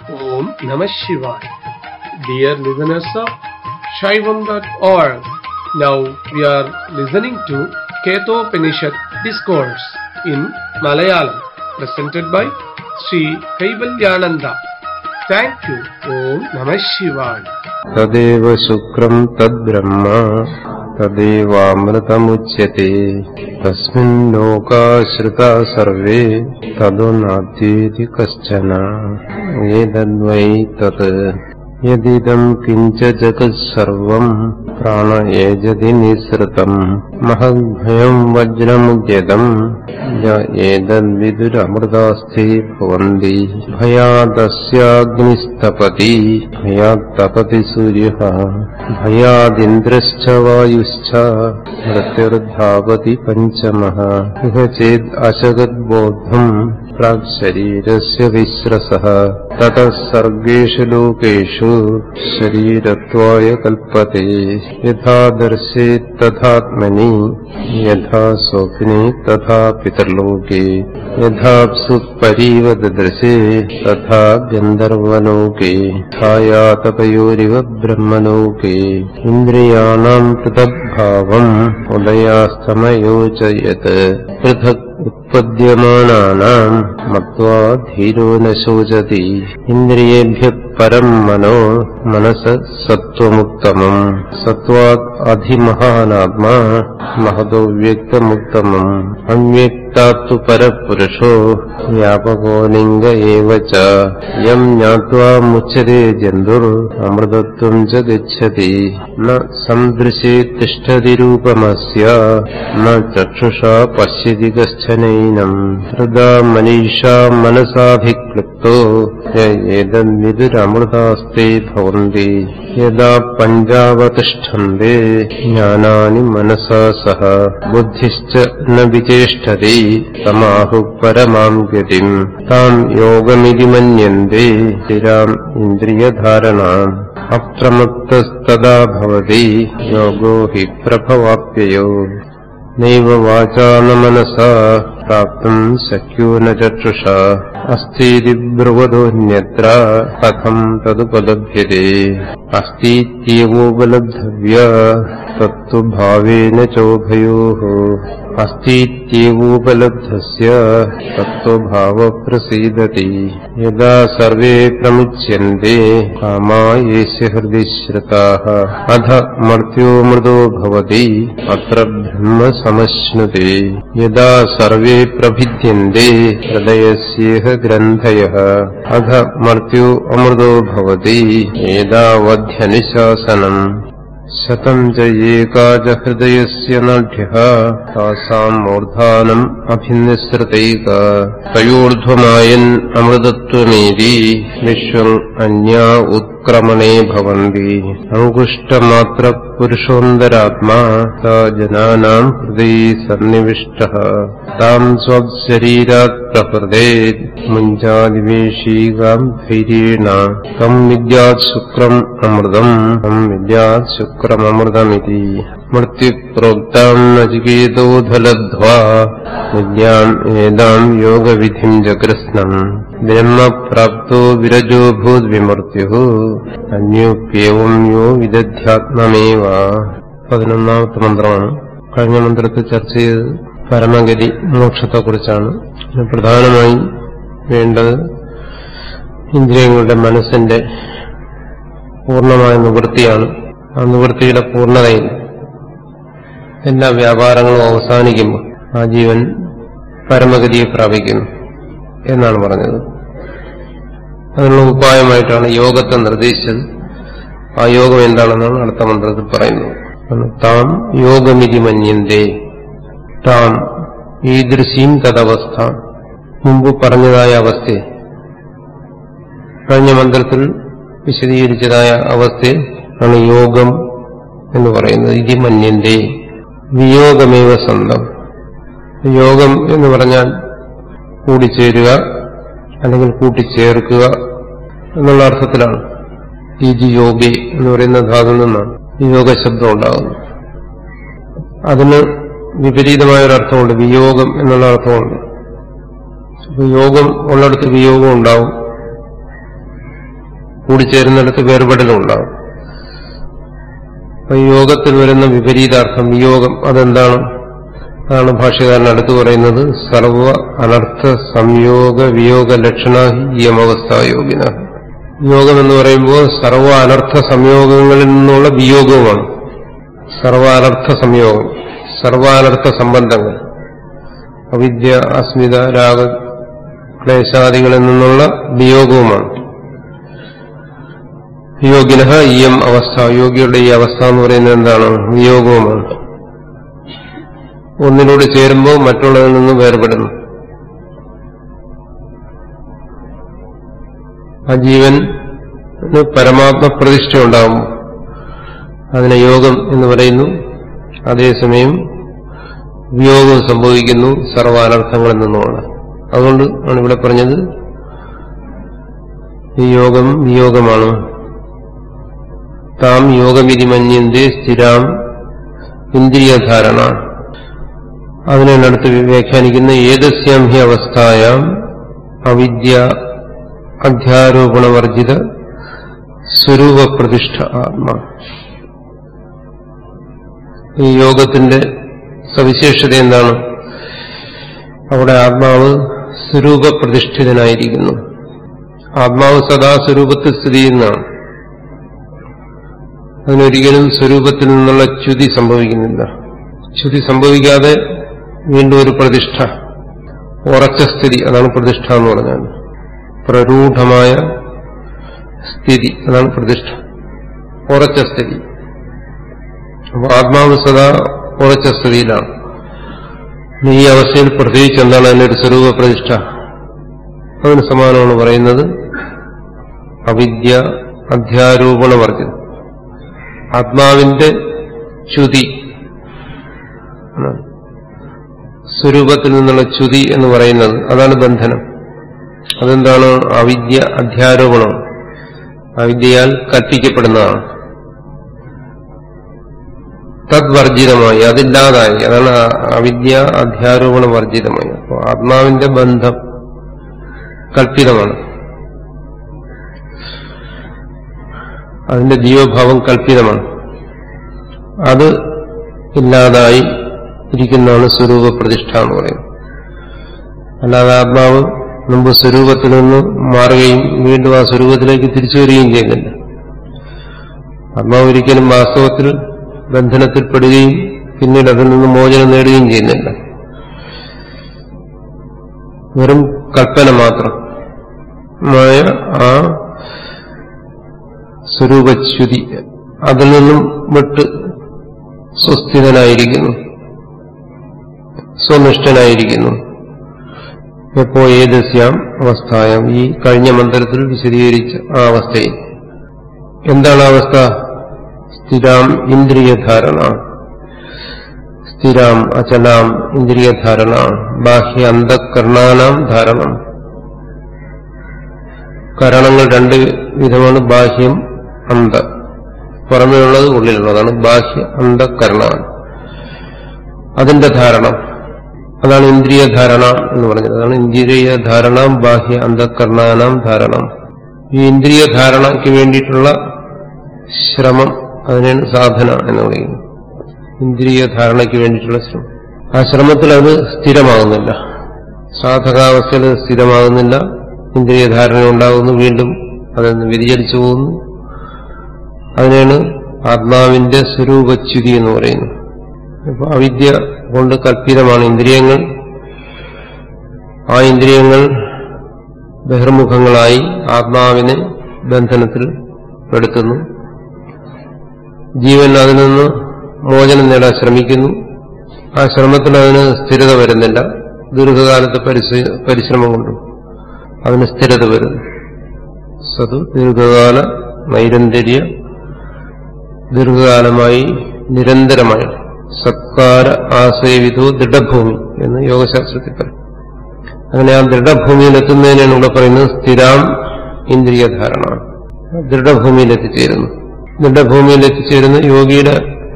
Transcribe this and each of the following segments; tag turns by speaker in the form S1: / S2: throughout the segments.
S1: Om Namah Shivaya. Dear listeners of Shaivam.org, now we are listening to Ketopanishad Discourse in Malayalam, presented by Sri Kaivalyananda. Thank you. Om Namah Shivaya.
S2: തദേവ ശുക്രം തദ്ബ്രഹ്മ തദേവാമൃതമുച്യത്തെ തസ്മിൻ ലോകാശ്രിതാ survey തതു നാത്യേതി കശ്ചന ഏതദ്വൈ തത് യദിദം കിഞ്ച ജഗത് സർവം പ്രാണ ഏജതി നിസൃതം മഹദ്ഭയം വജ്രമുദ്യതം ഏതദ്വിദുരമൃതാസ്ഥേ ഭവന്തി ഭയാദസ്യാഗ്നിസ്തപതി ഭയാത്തപതി സൂര്യ ഭയാദിന്ദ്രശ്ച വായുശ്ച മൃത്യുർധാവതി പഞ്ചമ ഇഹ ചേദ് അശഗദ്ബോധം പ്രാക് ശരീരസ്യ വിശ്രസഃ തതഃ സർഗേഷു ലോകേഷു ശരീരത്വായ കൽപ്പത്തെ യഥാ ദർശേത് തഥാത്മനി യഥാ സ്വപ്നെ തഥാ പിതർലോകേ യഥാപ്സു പരീവ ദദൃശേ തഥാ ഗന്ധർവലോകേ ഛായാതപയോരിവ ബ്രഹ്മലോകേ ഇന്ദ്രിയാണാം പൃഥഗ്ഭാവം ഉദയാസ്തമയോ ച യത് പൃഥക് ഉത്പദ്യമാനാനാം മത്വാ ധീരോ ന ശോചതി ഇന്ദ്രിയേഭ്യ പരം മനോ മനസ സത്വമുത്തമം സത്വാത് അധിമഹാനാത്മാ മഹതോ വ്യക്തമുത്തമം അവ്യക്താത്തു പരപുരുഷോ വ്യാപകോ ലിംഗ ഏവ ച യം ജ്ഞാത്വാ മുച്യത്തെ ജന്തുർ അമൃതത്വം ച ഗച്ഛതി ന സന്ദൃശേ തിഷ്ഠതി രൂപമസ്യ ന ചക്ഷുഷാ പശ്യതി കശ്ചനൈനം ഹൃദാ മനീഷാ മനസാഭിക്ലിപ്തോ ഏതന്വിദുരമൃതാസ്തേ ഭവന്തി യഥാ പഞ്ചാവതിഷ്ഠന്തെ ജ്ഞാനാനി മനസാ സഹ ബുദ്ധിശ്ച ന വിചേഷ്ടതി തമാഹു പരമാം ഗതിം താം യോഗമിതി മന്യന്തെ സ്ഥിരാം ഇന്ദ്രിയധാരണാം അപ്രമത്തസ്തദാ ഭവതി യോഗോ ഹി പ്രഭവാപ്യയോ നൈവ വാചാ ന മനസാ പ്രാപ്തും ശക്യോ ന ചക്ഷുഷ അസ്ഥീതി ബ്രുവതോന്യത്ര കഥം തതുപലഭ്യത്തെ അസ്ഥീത്യേവോപലബ്ധവ്യ തത്തു ഭാവേന ചോഭയോ അസ്ഥീത്യേവോപലബ്ധസ്യ തത്വഭാവ പ്രസീദതി യഥാ സർവേ പ്രമുച്യന്തെ കാമാ യേസ്യ ഹൃദി ശ്രുതാഃ അധ മർത്യോ മൃദോ ഭവതി അത്ര ബ്രഹ്മ സമശ്നുതി യഥാ സർവേ പ്രഭിദ്യന്തെ ഹൃദയസ്യേഹ ഗ്രന്ഥയഃ അധ മർത്യോ അമൃതോ ഭവതി ഏതാവധ്യനുശാസനം ശതം ച ഏകാച ഹൃദയസ്യ നാഢ്യഃ താസാം മൂർധാനം അഭിനിസൃതൈക തയോർധ്വമായൻ അമൃതത്വമേതി വിശ്വം അന്യാ ഉത്ക്രമണേ ഭവന്തി അങ്കുഷ്ടമാത്ര പുരുഷോന്തരാത്മാ ത ജനാനാം ഹൃദയ സന്നിവിഷ്ടഃ താം സ്വശരീരാത് പ്രഹൃദേ മുഞ്ചാദിവേശീകാം ധൈര്യേണ തം വിദ്യാത് ശുക്രം അമൃതം തം വിദ്യാത് ശുക്രമമൃതമിതി മൃത്യുപ്രോക്താം നചികേതോധലധ്വാ വിദ്യാം ഏതാം യോഗവിധിം ജകൃസ്നം ബ്രഹ്മപ്രാപ്തോ വിരജോ ഭൂദ്വിമൃത്യു അന്യോപ്യേവം യോ വിദധ്യാത്മമേവ പതിനൊന്നാമത്തെ മന്ത്രമാണ് കഴിഞ്ഞ മന്ത്രത്തിൽ ചർച്ച ചെയ്ത് പരമഗതി മോക്ഷത്തെക്കുറിച്ചാണ് പ്രധാനമായും വേണ്ടത് ഇന്ദ്രിയങ്ങളുടെ മനസ്സിന്റെ പൂർണ്ണമായ നിവൃത്തിയാണ് ആ നിവൃത്തിയുടെ പൂർണ്ണതയിൽ എല്ലാ വ്യാപാരങ്ങളും അവസാനിക്കുമ്പോൾ ആ ജീവൻ പരമഗതിയെ പ്രാപിക്കുന്നു എന്നാണ് പറഞ്ഞത് അതിനുള്ള ഉപായമായിട്ടാണ് യോഗത്തെ നിർദ്ദേശിച്ചത് ആ യോഗം എന്താണെന്നാണ് അടുത്ത മന്ത്രത്തിൽ പറയുന്നത് താം യോഗമിതി മന്യന്തേ താം ഈദൃശീം തദവസ്ഥ മുമ്പ് പറഞ്ഞതായ അവസ്ഥയെ കഴിഞ്ഞ മന്ത്രത്തിൽ വിശദീകരിച്ചതായ അവസ്ഥയെ ആണ് യോഗം എന്ന് പറയുന്നത് ഇതി മന്യന്റെ വിയോഗമേവ സ്വന്തം യോഗം എന്ന് പറഞ്ഞാൽ കൂടിച്ചേരുക അല്ലെങ്കിൽ കൂട്ടിച്ചേർക്കുക എന്നുള്ള അർത്ഥത്തിലാണ് ഇതി യോഗി എന്ന് പറയുന്ന ധാതു നിന്നാണ് ഈ യോഗ ശബ്ദം ഉണ്ടാകുന്നത് അതിന് വിപരീതമായ ഒരു അർത്ഥമുണ്ട് വിയോഗം എന്നുള്ള അർത്ഥമുണ്ട് അപ്പൊ യോഗം ഉള്ളിടത്ത് വിയോഗം ഉണ്ടാവും കൂടിച്ചേരുന്നിടത്ത് വേർപെടലും ഉണ്ടാകും അപ്പൊ ഈ യോഗത്തിൽ വരുന്ന വിപരീതാർത്ഥം വിയോഗം അതെന്താണ് അതാണ് ഭാഷ്യകാരൻ അടുത്ത് പറയുന്നത് സർവ അനർത്ഥ സംയോഗ വിയോഗ ലക്ഷണ യമവസ്ഥായോഗിന യോഗം എന്ന് പറയുമ്പോൾ സർവ അനർത്ഥ സംയോഗങ്ങളിൽ നിന്നുള്ള വിയോഗവുമാണ് സർവ അനർത്ഥ സംയോഗം സർവാനർത്ഥ സംബന്ധങ്ങൾ അവിദ്യ അസ്മിത രാഗ ക്ലേശാദികളിൽ നിന്നുള്ള വിയോഗവുമാണ് യോഗിന ഇയം അവസ്ഥ യോഗിയുടെ ഈ അവസ്ഥ എന്ന് പറയുന്നത് എന്താണ് വിയോഗവുമാണ് ഒന്നിനോട് ചേരുമ്പോൾ മറ്റുള്ളതിൽ നിന്ന് വേർപെടുന്നു ആ ജീവന് പരമാത്മ പ്രതിഷ്ഠ ഉണ്ടാകും അതിനെ യോഗം എന്ന് പറയുന്നു അതേസമയം വിയോഗം സംഭവിക്കുന്നു സർവാനർത്ഥങ്ങളിൽ നിന്നുമാണ് അതുകൊണ്ട് ആണ് ഇവിടെ പറഞ്ഞത് ഈ യോഗം വിയോഗമാണ് താം യോഗവിധി മന്യന്റെ സ്ഥിരാം ഇന്ദ്രിയധാരണ അതിനെ അടുത്ത് വ്യാഖ്യാനിക്കുന്ന ഏതസ്യാം ഹി അവസ്ഥായാം അവിദ്യ അധ്യാരോപണവർജിത സ്വരൂപപ്രതിഷ്ഠ ആത്മ ഈ യോഗത്തിന്റെ സവിശേഷത എന്താണ് അവിടെ ആത്മാവ് സ്വരൂപപ്രതിഷ്ഠിതനായിരിക്കുന്നു ആത്മാവ് സദാ സ്വരൂപത്തിൽ സ്ഥിതി ചെയ്യുന്നതാണ് അതിനൊരിക്കലും സ്വരൂപത്തിൽ നിന്നുള്ള ച്യുതി സംഭവിക്കുന്നില്ല ച്യുതി സംഭവിക്കാതെ വീണ്ടും ഒരു പ്രതിഷ്ഠ ഉറച്ച സ്ഥിതി അതാണ് പ്രതിഷ്ഠ എന്ന് പറഞ്ഞാൽ പ്രരൂഢമായ സ്ഥിതി അതാണ് പ്രതിഷ്ഠ ഉറച്ച സ്ഥിതി അപ്പോൾ ആത്മാവ് സദാ ഉറച്ച സ്ഥിതിയിലാണ് ഈ അവസ്ഥയിൽ പ്രത്യേകിച്ച് എന്താണ് അതിനൊരു സ്വരൂപ പ്രതിഷ്ഠ അതിന് സമാനമാണ് പറയുന്നത് അവിദ്യ അധ്യാരോപണവർജിതം ആത്മാവിന്റെ ച്യുതി സ്വരൂപത്തിൽ നിന്നുള്ള ച്യുതി എന്ന് പറയുന്നത് അതാണ് ബന്ധനം അതെന്താണ് അവിദ്യ അധ്യാരോപണം അവിദ്യയാൽ കൽപ്പിക്കപ്പെടുന്നതാണ് തദ്വർജിതമായി അതില്ലാതായി അതാണ് അവിദ്യ അധ്യാരോപണ വർജിതമായി അപ്പോൾ ആത്മാവിന്റെ ബന്ധം കൽപ്പിതമാണ് അതിന്റെ ജീവഭാവം കൽപ്പിതമാണ് അത് ഇല്ലാതായി ഇരിക്കുന്നതാണ് സ്വരൂപ പ്രതിഷ്ഠ എന്ന് പറയുന്നത് അല്ലാതെ ആത്മാവ് മുമ്പ് സ്വരൂപത്തിൽ നിന്ന് മാറുകയും വീണ്ടും ആ സ്വരൂപത്തിലേക്ക് തിരിച്ചു വരികയും ചെയ്യുന്നില്ല ആത്മാവ് ഒരിക്കലും വാസ്തവത്തിൽ ബന്ധനത്തിൽപ്പെടുകയും പിന്നീട് അതിൽ നിന്ന് മോചനം നേടുകയും ചെയ്യുന്നില്ല വെറും കൽപ്പന മാത്രം മായ ആ സ്വരൂപച്യുതി അതിൽ നിന്നും വിട്ട് സ്വസ്ഥിതനായിരിക്കുന്നു സ്വനിഷ്ഠനായിരിക്കുന്നു എപ്പോ ഏതസ്യാം അവസ്ഥായം ഈ കഴിഞ്ഞ മന്ത്രത്തിൽ വിശദീകരിച്ച ആ അവസ്ഥയിൽ എന്താണ് ആ അവസ്ഥ സ്ഥിരാം ഇന്ദ്രിയധാരണ സ്ഥിരാം അചലാം ഇന്ദ്രിയധാരണ ബാഹ്യ അന്ധകരണാനാം ധാരണം കരണങ്ങൾ രണ്ട് വിധമാണ് ബാഹ്യം അന്ധ പുറമേയുള്ളത് ഉള്ളിലുള്ളതാണ് ബാഹ്യ അന്ധകരണമാണ് അതിന്റെ ധാരണം അതാണ് ഇന്ദ്രിയ ധാരണ എന്ന് പറഞ്ഞത് അതാണ് ഇന്ദ്രിയ ധാരണ ബാഹ്യ അന്ധകരണാനാം ധാരണം ഈ ഇന്ദ്രിയ ധാരണയ്ക്ക് വേണ്ടിയിട്ടുള്ള ശ്രമം അതിനാണ് സാധന എന്ന് പറയുന്നത് ഇന്ദ്രിയ ധാരണയ്ക്ക് വേണ്ടിയിട്ടുള്ള ശ്രമം ആ ശ്രമത്തിൽ അത് സ്ഥിരമാകുന്നില്ല സാധകാവസ്ഥയിൽ അത് സ്ഥിരമാകുന്നില്ല ഇന്ദ്രിയ ധാരണ ഉണ്ടാകുന്നു വീണ്ടും അതിൽ നിന്ന് വ്യതിചലിച്ചു പോകുന്നു അതിനാണ് ആത്മാവിന്റെ സ്വരൂപച്യുതി എന്ന് പറയുന്നത് അപ്പൊ അവിദ്യ കൊണ്ട് കൽപ്പിതമാണ് ഇന്ദ്രിയങ്ങൾ ആ ഇന്ദ്രിയങ്ങൾ ബഹിർമുഖങ്ങളായി ആത്മാവിനെ ബന്ധനത്തിൽ പെടുത്തുന്നു ജീവൻ അതിൽ നിന്ന് മോചനം നേടാൻ ശ്രമിക്കുന്നു ആ ശ്രമത്തിൽ അതിന് സ്ഥിരത വരുന്നില്ല ദീർഘകാലത്തെ പരിശ്രമം കൊണ്ടും അതിന് സ്ഥിരത വരുന്നു സത് ദീർഘകാല നൈരന്തര്യ ദീർഘകാലമായി നിരന്തരമായി സത്കാര ആശ്രയവിധോ ദൃഢഭൂമി എന്ന് യോഗശാസ്ത്രത്തിൽ പറയും അങ്ങനെ ആ ദൃഢഭൂമിയിൽ എത്തുന്നതിനാണ് ഇവിടെ പറയുന്നത് സ്ഥിരാം ഇന്ദ്രിയധാരണ ദൃഢഭൂമിയിൽ എത്തിച്ചേരുന്നു ദൃഢഭൂമിയിൽ എത്തിച്ചേരുന്ന യോഗിയുടെ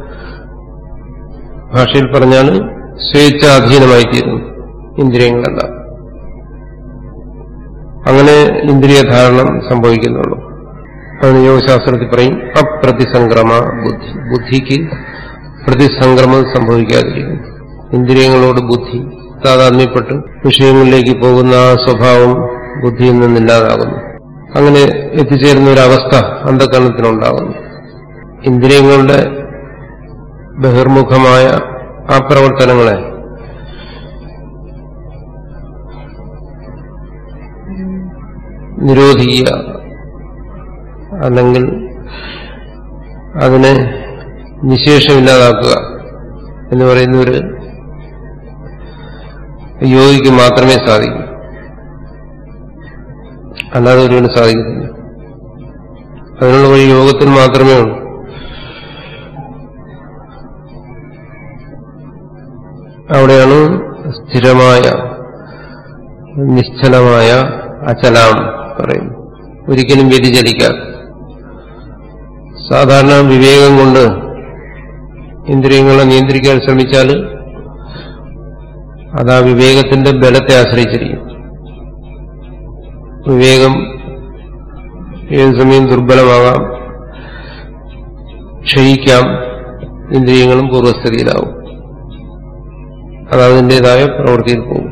S2: ഭാഷയിൽ പറഞ്ഞാൽ സ്വേച്ഛാധീനമായി തീരുന്നു ഇന്ദ്രിയങ്ങളെല്ലാം അങ്ങനെ ഇന്ദ്രിയധാരണം സംഭവിക്കുന്നുള്ളൂ അതിന് യോഗശാസ്ത്രത്തിൽ പറയും അപ്രതിസംക്രമ ബുദ്ധി ബുദ്ധിക്ക് പ്രതിസംക്രമം സംഭവിക്കാതിരിക്കുന്നു ഇന്ദ്രിയങ്ങളോട് ബുദ്ധി താതാത്മ്യപ്പെട്ട് വിഷയങ്ങളിലേക്ക് പോകുന്ന ആ സ്വഭാവം ബുദ്ധിയിൽ നിന്നില്ലാതാകുന്നു അങ്ങനെ എത്തിച്ചേരുന്ന ഒരു അവസ്ഥ അന്ധകരണത്തിനുണ്ടാകുന്നു ഇന്ദ്രിയങ്ങളുടെ ബഹിർമുഖമായ ആ പ്രവർത്തനങ്ങളെ നിരോധിക്കുക അല്ലെങ്കിൽ അതിനെ നിശേഷമില്ലാതാക്കുക എന്ന് പറയുന്ന ഒരു യോഗിക്ക് മാത്രമേ സാധിക്കൂ അല്ലാതെ ഒരുവന് സാധിക്കത്തില്ല അതിനുള്ള വഴി യോഗത്തിന് മാത്രമേ ഉള്ളൂ അവിടെയാണ് സ്ഥിരമായ നിശ്ചലമായ അചലാം പറയുന്നു ഒരിക്കലും വ്യതിചലിക്കാതെ സാധാരണ വിവേകം കൊണ്ട് ഇന്ദ്രിയങ്ങളെ നിയന്ത്രിക്കാൻ ശ്രമിച്ചാൽ അത് ആ വിവേകത്തിന്റെ ബലത്തെ ആശ്രയിച്ചിരിക്കും വിവേകം ഏത് സമയം ദുർബലമാകാം ക്ഷയിക്കാം ഇന്ദ്രിയങ്ങളും പൂർവ്വസ്ഥിതിയിലാവും അത് അതിൻ്റെതായ പ്രവൃത്തിയിൽ പോകും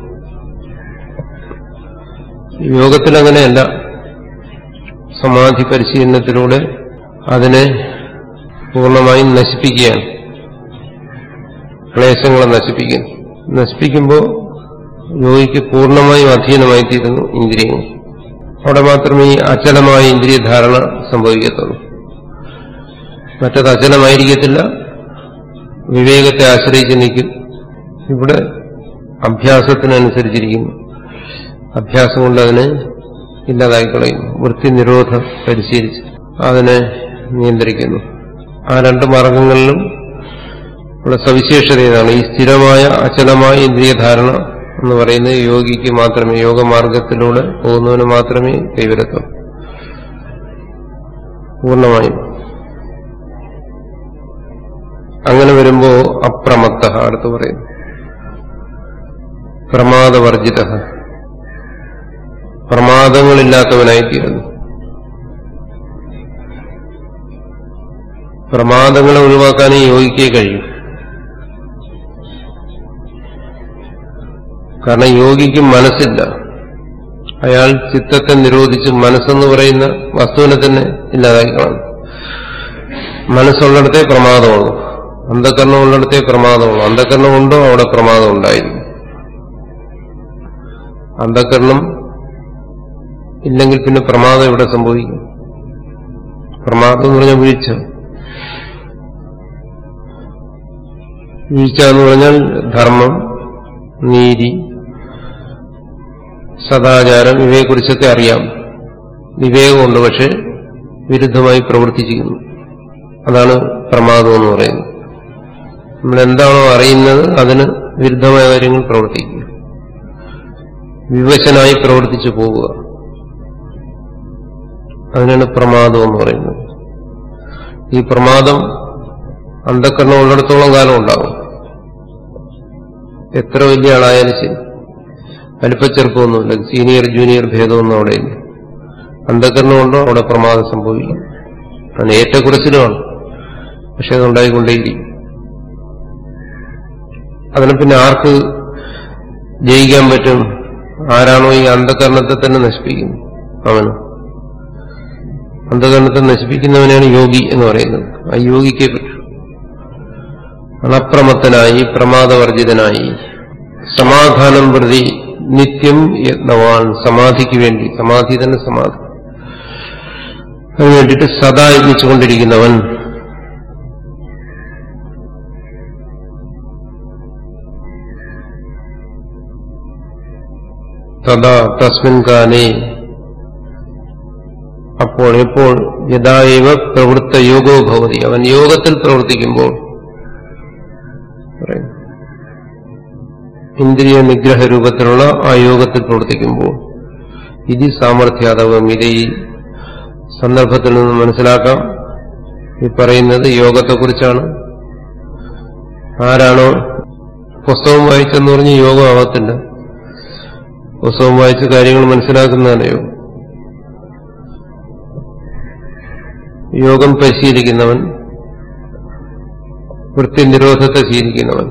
S2: യോഗത്തിൽ അങ്ങനെയല്ല സമാധി പരിശീലനത്തിലൂടെ അതിനെ പൂർണ്ണമായും നശിപ്പിക്കുകയാണ് ക്ലേശങ്ങളെ നശിപ്പിക്കുന്നു നശിപ്പിക്കുമ്പോൾ യോഗിക്ക് പൂർണ്ണമായും അധീനമായി തീരുന്നു ഇന്ദ്രിയങ്ങൾ അവിടെ മാത്രമേ ഈ അചലമായ ഇന്ദ്രിയധാരണ സംഭവിക്കത്തുള്ളൂ മറ്റത് അചലമായിരിക്കത്തില്ല വിവേകത്തെ ആശ്രയിച്ച് നിൽക്കും ഇവിടെ അഭ്യാസത്തിനനുസരിച്ചിരിക്കുന്നു അഭ്യാസം കൊണ്ട് അതിനെ ഇല്ലാതായിക്കളയും വൃത്തി നിരോധം പരിശീലിച്ച് അതിനെ നിയന്ത്രിക്കുന്നു ആ രണ്ട് മാർഗങ്ങളിലും ഉള്ള സവിശേഷത ഇതാണ് ഈ സ്ഥിരമായ അചലമായ ഇന്ദ്രിയധാരണ എന്ന് പറയുന്നത് യോഗിക്ക് മാത്രമേ യോഗമാർഗത്തിലൂടെ പോകുന്നവന് മാത്രമേ കൈവരത്തുള്ളൂ പൂർണ്ണമായും അങ്ങനെ വരുമ്പോ അപ്രമത്ത അടുത്ത് പറയുന്നു പ്രമാദവർജിത പ്രമാദങ്ങളില്ലാത്തവനായിത്തീരുന്നു പ്രമാദങ്ങളെ ഒഴിവാക്കാനേ യോഗിക്കേ കഴിയും കാരണം യോഗിക്ക് മനസ്സില്ല അയാൾ ചിത്തത്തെ നിരോധിച്ച് മനസ്സെന്ന് പറയുന്ന വസ്തുവിനെ തന്നെ ഇല്ലാതാക്കി കാണും മനസ്സുള്ളിടത്തേ പ്രമാദമുള്ളൂ അന്ധകരണം ഉള്ളിടത്തേ പ്രമാദമുള്ളൂ അന്ധകരണം ഉണ്ടോ അവിടെ പ്രമാദം ഉണ്ടായിരുന്നു അന്ധകരണം ഇല്ലെങ്കിൽ പിന്നെ പ്രമാദം ഇവിടെ സംഭവിക്കും പ്രമാദം എന്ന് പറഞ്ഞാൽ വീഴ്ച വീഴ്ച എന്ന് പറഞ്ഞാൽ ധർമ്മം നീതി സദാചാരം ഇവയെക്കുറിച്ചൊക്കെ അറിയാം വിവേകമുണ്ട് പക്ഷെ വിരുദ്ധമായി പ്രവർത്തിച്ചിരിക്കുന്നു അതാണ് പ്രമാദം എന്ന് പറയുന്നത് നമ്മൾ എന്താണോ അറിയുന്നത് അതിന് വിരുദ്ധമായ കാര്യങ്ങൾ പ്രവർത്തിക്കുക വിവശനായി പ്രവർത്തിച്ചു പോവുക അതിനാണ് പ്രമാദം എന്ന് പറയുന്നത് ഈ പ്രമാദം അന്ധക്കരണം ഉള്ളിടത്തോളം കാലം ഉണ്ടാകും എത്ര വലിയ ആളായാലും ശരി വലിപ്പച്ചെറുപ്പമൊന്നുമില്ല സീനിയർ ജൂനിയർ ഭേദമൊന്നും അവിടെ ഇല്ല അന്ധകരണമുണ്ടോ അവിടെ പ്രമാദം സംഭവിക്കും അതിന് ഏറ്റക്കുറച്ചിലുമാണ് പക്ഷെ അതുണ്ടായിക്കൊണ്ടേയിരിക്കും അതിനെ പിന്നെ ആർക്ക് ജയിക്കാൻ പറ്റും ആരാണോ ഈ അന്ധകരണത്തെ തന്നെ നശിപ്പിക്കുന്നത് അവന് അന്ധകരണത്തെ നശിപ്പിക്കുന്നവനാണ് യോഗി എന്ന് പറയുന്നത് ആ യോഗിക്കേ പറ്റൂ അണപ്രമത്തനായി പ്രമാദവർജിതനായി സമാധാനം പ്രതി നിത്യം യത്നവാൻ സമാധിക്ക് വേണ്ടി സമാധി തന്നെ സമാധി അതിനു വേണ്ടിയിട്ട് സദാ യത്നിച്ചുകൊണ്ടിരിക്കുന്നവൻ തഥാ തസ്മിൻ കാലേ അപ്പോൾ എപ്പോൾ യഥാവ പ്രവൃത്ത യോഗോ ഭവതി അവൻ യോഗത്തിൽ പ്രവർത്തിക്കുമ്പോൾ പറയും ഇന്ദ്രിയ നിഗ്രഹ രൂപത്തിലുള്ള ആ യോഗത്തിൽ പ്രവർത്തിക്കുമ്പോൾ ഇത് സാമർഥ്യാതവം ഇത് ഈ സന്ദർഭത്തിൽ നിന്ന് മനസ്സിലാക്കാം ഈ പറയുന്നത് യോഗത്തെക്കുറിച്ചാണ് ആരാണോ പുസ്തകം വായിച്ചെന്ന് പറഞ്ഞ് യോഗം ആവത്തില്ല പുസ്തകം വായിച്ച് കാര്യങ്ങൾ മനസ്സിലാക്കുന്നതാണ് യോഗം യോഗം പരിശീലിക്കുന്നവൻ വൃത്തിനിരോധത്തെ ശീലിക്കുന്നവൻ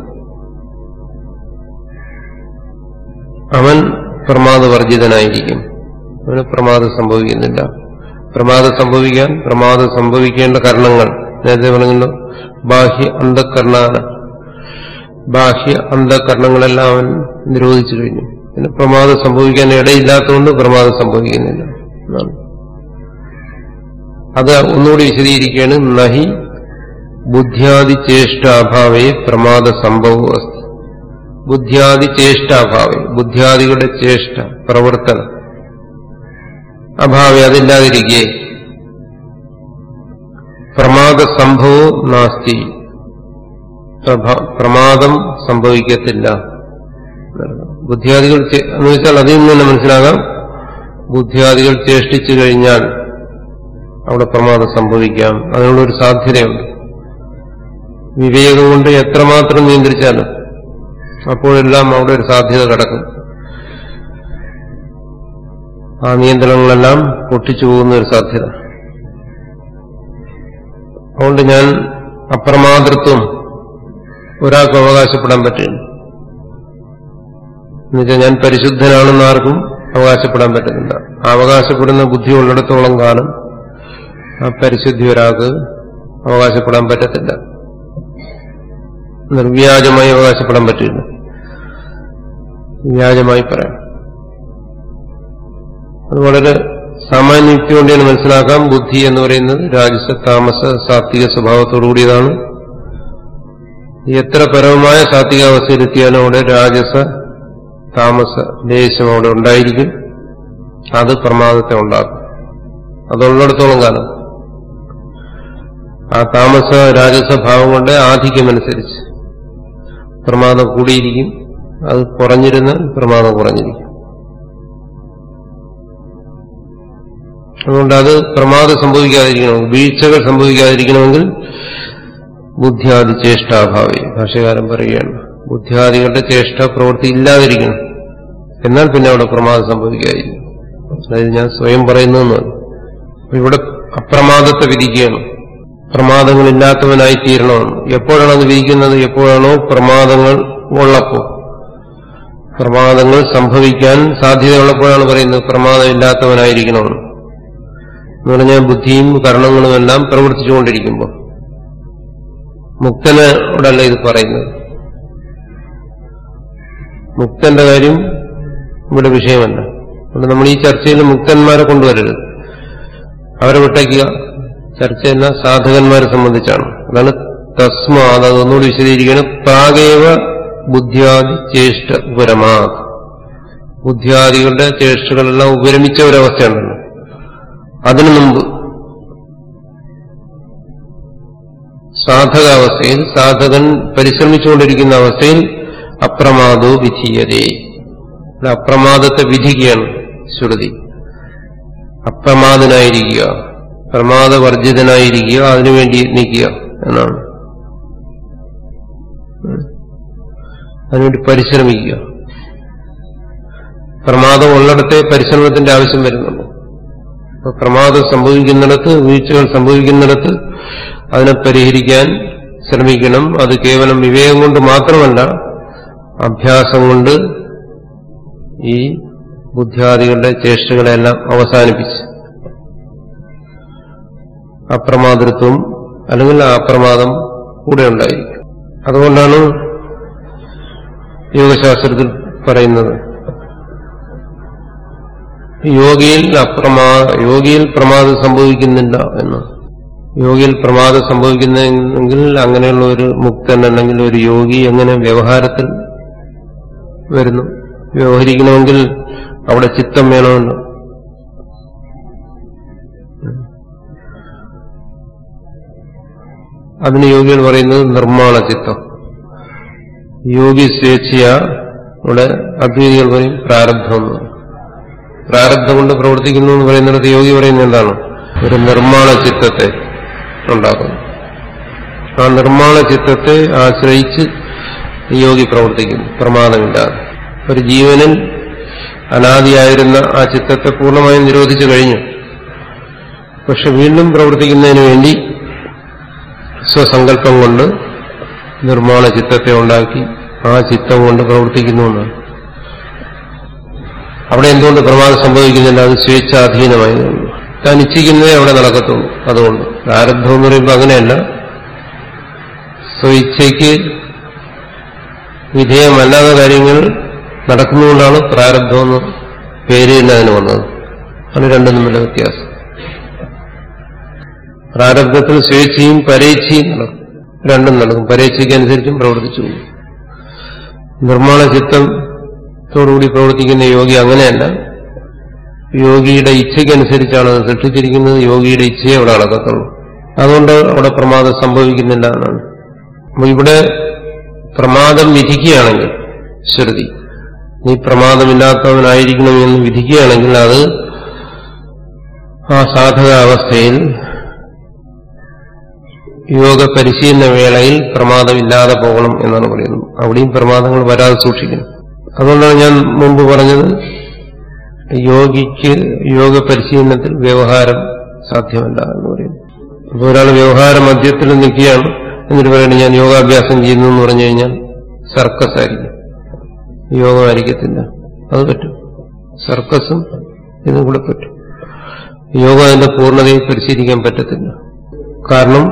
S2: അവൻ പ്രമാദവർജിതനായിരിക്കും അവന് പ്രമാദം സംഭവിക്കുന്നില്ല പ്രമാദം സംഭവിക്കാൻ പ്രമാദം സംഭവിക്കേണ്ട കാരണങ്ങൾ നേരത്തെ പറഞ്ഞല്ലോ ബാഹ്യ അന്ധകരണാന ബാഹ്യ അന്ധകരണങ്ങളെല്ലാം അവൻ നിരോധിച്ചു കഴിഞ്ഞു പിന്നെ പ്രമാദം സംഭവിക്കാൻ ഇടയില്ലാത്തതുകൊണ്ട് പ്രമാദം സംഭവിക്കുന്നില്ല എന്നാണ് അത് ഒന്നുകൂടി വിശദീകരിക്കുകയാണ് നഹി ബുദ്ധ്യാദി ചേഷ്ടാഭാവേ പ്രമാദ സംഭവം അസ്തി ബുദ്ധ്യാദി ചേഷ്ടാഭാവേ ബുദ്ധ്യാദികളുടെ ചേഷ്ട പ്രവർത്തനം അഭാവേ അതില്ലാതിരിക്കെ പ്രമാദ സംഭവവും നാസ്തി പ്രമാദം സംഭവിക്കത്തില്ല ബുദ്ധിയാദികൾ എന്ന് വെച്ചാൽ അതിൽ നിന്ന് തന്നെ മനസ്സിലാകാം ബുദ്ധിയാദികൾ ചേഷ്ടിച്ചു കഴിഞ്ഞാൽ അവിടെ പ്രമാദം സംഭവിക്കാം അതിനുള്ളൊരു സാധ്യതയുണ്ട് വിവേകം കൊണ്ട് എത്രമാത്രം നിയന്ത്രിച്ചാലും അപ്പോഴെല്ലാം അവിടെ ഒരു സാധ്യത കിടക്കും ആ നിയന്ത്രണങ്ങളെല്ലാം പൊട്ടിച്ചു പോകുന്ന ഒരു സാധ്യത അതുകൊണ്ട് ഞാൻ അപ്രമാതൃത്വം ഒരാൾക്ക് അവകാശപ്പെടാൻ പറ്റില്ല എന്നുവെച്ചാൽ ഞാൻ പരിശുദ്ധനാണെന്ന് ആർക്കും അവകാശപ്പെടാൻ പറ്റുന്നില്ല ആ അവകാശപ്പെടുന്ന ബുദ്ധി ഉള്ളിടത്തോളം കാലം ആ പരിശുദ്ധി ഒരാൾക്ക് അവകാശപ്പെടാൻ പറ്റത്തില്ല നിർവ്യാജമായി അവകാശപ്പെടാൻ പറ്റില്ല വ്യാജമായി പറയാം അത് വളരെ സാമാന്യ യുക്തി കൊണ്ട് തന്നെ മനസ്സിലാക്കാം ബുദ്ധി എന്ന് പറയുന്നത് രാജസ താമസ സാത്വിക സ്വഭാവത്തോടുകൂടിയതാണ് എത്ര പരമമായ സാത്വികാവസ്ഥയിലെത്തിയാലും അവിടെ രാജസ താമസ ലേശം അവിടെ ഉണ്ടായിരിക്കും അത് പ്രമാദത്തെ ഉണ്ടാക്കും അതുള്ളിടത്തോളം കാലം ആ താമസ രാജസ ഭാവം കൊണ്ട് ആധിക്യമനുസരിച്ച് പ്രമാദം കൂടിയിരിക്കും അത് കുറഞ്ഞിരുന്നാൽ പ്രമാദം കുറഞ്ഞിരിക്കും അതുകൊണ്ട് അത് പ്രമാദം സംഭവിക്കാതിരിക്കണം വീഴ്ചകൾ സംഭവിക്കാതിരിക്കണമെങ്കിൽ ബുദ്ധിയാദി ചേഷ്ടാഭാവി ഭാഷകാരൻ പറയുകയാണ് ബുദ്ധിയാദികളുടെ ചേഷ്ട പ്രവൃത്തി ഇല്ലാതിരിക്കണം എന്നാൽ പിന്നെ അവിടെ പ്രമാദം സംഭവിക്കാതിരിക്കും അതായത് ഞാൻ സ്വയം പറയുന്നതെന്നാണ് ഇവിടെ അപ്രമാദത്തെ വിധിക്കുകയാണ് പ്രമാദങ്ങളില്ലാത്തവനായി തീരണമെന്ന് എപ്പോഴാണ് അത് വിധിക്കുന്നത് എപ്പോഴാണോ പ്രമാദങ്ങൾ ഉള്ളപ്പോൾ പ്രമാദങ്ങൾ സംഭവിക്കാൻ സാധ്യതയുള്ളപ്പോഴാണ് പറയുന്നത് പ്രമാദമില്ലാത്തവനായിരിക്കണമെന്ന് എന്ന് പറഞ്ഞാൽ ബുദ്ധിയും കരണങ്ങളും എല്ലാം പ്രവർത്തിച്ചുകൊണ്ടിരിക്കുമ്പോൾ മുക്തനോടല്ല ഇത് പറയുന്നത് മുക്തന്റെ കാര്യം ഇവിടെ വിഷയമല്ല അതുകൊണ്ട് നമ്മൾ ഈ ചർച്ചയിൽ മുക്തന്മാരെ കൊണ്ടുവരരുത് അവരെ വിട്ടയ്ക്കുക ചർച്ച എന്ന സാധകന്മാരെ സംബന്ധിച്ചാണ് അതാണ് തസ്മാ അതൊന്നുകൂടി വിശദീകരിക്കുകയാണ് പ്രാഗേവ ബുദ്ധ്യാദി ചേഷ്ട ഉപരമാ ബുദ്ധ്യാദികളുടെ ചേഷ്ടകളെല്ലാം ഉപരമിച്ച ഒരവസ്ഥയുണ്ടല്ലോ അതിനു മുമ്പ് സാധകാവസ്ഥയിൽ സാധകൻ പരിശ്രമിച്ചുകൊണ്ടിരിക്കുന്ന അവസ്ഥയിൽ അപ്രമാദോ വിധീയതേ ഇവിടെ അപ്രമാദത്തെ വിധിക്കുകയാണ് ശ്രുതി അപ്രമാദനായിരിക്കുക പ്രമാദവർജിതനായിരിക്കുക അതിനുവേണ്ടി നിൽക്കുക എന്നാണ് അതിനുവേണ്ടി പരിശ്രമിക്കുക പ്രമാദം ഉള്ളിടത്തെ പരിശ്രമത്തിന്റെ ആവശ്യം വരുന്നുള്ളൂ അപ്പൊ പ്രമാദം സംഭവിക്കുന്നിടത്ത് വീഴ്ചകൾ സംഭവിക്കുന്നിടത്ത് അതിനെ പരിഹരിക്കാൻ ശ്രമിക്കണം അത് കേവലം വിവേകം കൊണ്ട് മാത്രമല്ല അഭ്യാസം കൊണ്ട് ഈ ബുദ്ധ്യാദികളുടെ ചേഷ്ടകളെല്ലാം അവസാനിപ്പിച്ച് അപ്രമാതൃത്വം അല്ലെങ്കിൽ ആ അപ്രമാദം കൂടെ ഉണ്ടായിരിക്കും അതുകൊണ്ടാണ് യോഗശാസ്ത്രത്തിൽ പറയുന്നത് യോഗിയിൽ അപ്രമാ യോഗിയിൽ പ്രമാദം സംഭവിക്കുന്നില്ല എന്ന് യോഗിയിൽ പ്രമാദം സംഭവിക്കുന്നെങ്കിൽ അങ്ങനെയുള്ള ഒരു മുക്തൻ അല്ലെങ്കിൽ ഒരു യോഗി എങ്ങനെ വ്യവഹാരത്തിൽ വരുന്നു വ്യവഹരിക്കണമെങ്കിൽ അവിടെ ചിത്തം വേണമല്ലോ അതിന് യോഗികൾ പറയുന്നത് നിർമ്മാണ ചിത്തം യോഗി സ്വേച്ഛയ ഇവിടെ അദ്വൈതികൾ പറയും പ്രാരബ്ധം എന്ന് പറയും പ്രാരബ്ധം കൊണ്ട് പ്രവർത്തിക്കുന്നു എന്ന് പറയുന്നിടത്ത് യോഗി പറയുന്നത് എന്താണ് ഒരു നിർമ്മാണ ചിത്തത്തെ ഉണ്ടാക്കുന്നു ആ നിർമ്മാണ ചിത്തത്തെ ആശ്രയിച്ച് യോഗി പ്രവർത്തിക്കുന്നു പ്രമാദമില്ലാതെ ഒരു ജീവനിൽ അനാദിയായിരുന്ന ആ ചിത്തത്തെ പൂർണ്ണമായും നിരോധിച്ചു കഴിഞ്ഞു പക്ഷെ വീണ്ടും പ്രവർത്തിക്കുന്നതിന് വേണ്ടി സ്വസങ്കല്പം കൊണ്ട് നിർമ്മാണ ചിത്തത്തെ ഉണ്ടാക്കി ആ ചിത്തം കൊണ്ട് പ്രവർത്തിക്കുന്നു എന്നാണ് അവിടെ എന്തുകൊണ്ട് പ്രമാദം സംഭവിക്കുന്നില്ല അത് സ്വേച്ഛാധീനമായതുകൊണ്ട് താൻ ഇച്ഛിക്കുന്നതേ അവിടെ നടക്കത്തുള്ളൂ അതുകൊണ്ട് പ്രാരബ്ധം എന്ന് പറയുമ്പോൾ അങ്ങനെയല്ല സ്വയിച്ഛയ്ക്ക് വിധേയമല്ലാത്ത കാര്യങ്ങൾ നടക്കുന്നതുകൊണ്ടാണ് പ്രാരബ്ധമെന്ന് പേര് തന്നെ അതിന് വന്നത് അത് രണ്ടും തമ്മിലുള്ള വ്യത്യാസം പ്രാരബ്ധത്തിൽ സ്വേച്ഛയും പരേച്ഛയും നടക്കും രണ്ടും നടക്കും പരേച്ഛയ്ക്കനുസരിച്ചും പ്രവർത്തിച്ചു പോകും നിർമ്മാണ ചിത്തത്തോടുകൂടി പ്രവർത്തിക്കുന്ന യോഗി അങ്ങനെയല്ല യോഗിയുടെ ഇച്ഛയ്ക്കനുസരിച്ചാണ് അത് സൃഷ്ടിച്ചിരിക്കുന്നത് യോഗിയുടെ ഇച്ഛയെ അവിടെ നടക്കത്തുള്ളൂ അതുകൊണ്ട് അവിടെ പ്രമാദം സംഭവിക്കുന്നില്ല എന്നാണ് അപ്പൊ ഇവിടെ പ്രമാദം വിധിക്കുകയാണെങ്കിൽ ശ്രുതി നീ പ്രമാദമില്ലാത്തവനായിരിക്കണമെന്ന് വിധിക്കുകയാണെങ്കിൽ അത് ആ സാധക അവസ്ഥയിൽ യോഗ പരിശീലന വേളയിൽ പ്രമാദമില്ലാതെ പോകണം എന്നാണ് പറയുന്നത് അവിടെയും പ്രമാദങ്ങൾ വരാതെ സൂക്ഷിക്കണം അതുകൊണ്ടാണ് ഞാൻ മുമ്പ് പറഞ്ഞത് യോഗിക്ക് യോഗ പരിശീലനത്തിൽ വ്യവഹാരം സാധ്യമല്ല എന്ന് പറയുന്നു അപ്പോൾ ഒരാൾ വ്യവഹാര മധ്യത്തിൽ നിൽക്കുകയാണ് എന്നിട്ട് പറയുന്നത് ഞാൻ യോഗാഭ്യാസം ചെയ്യുന്നു എന്ന് പറഞ്ഞു കഴിഞ്ഞാൽ സർക്കസ് ആയിരിക്കും യോഗമായിരിക്കത്തില്ല അത് പറ്റും സർക്കസും ഇതും കൂടെ പറ്റും യോഗ അതിന്റെ പൂർണ്ണതയിൽ പരിശീലിക്കാൻ പറ്റത്തില്ല കാരണം